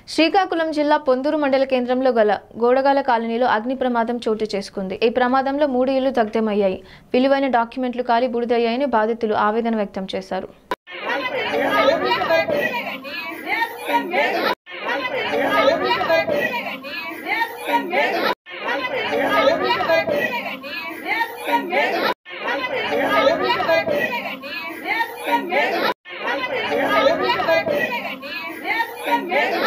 శ్రీకాకుళం జిల్లా పొందూరు మండల కేంద్రంలో గల గోడగాల కాలనీలో అగ్ని ప్రమాదం చోటు చేసుకుంది ఈ ప్రమాదంలో మూడు ఇళ్లు దగ్ధమయ్యాయి విలువైన డాక్యుమెంట్లు కాలి బూడిదయ్యాయని బాధితులు ఆవేదన వ్యక్తం చేశారు Yes,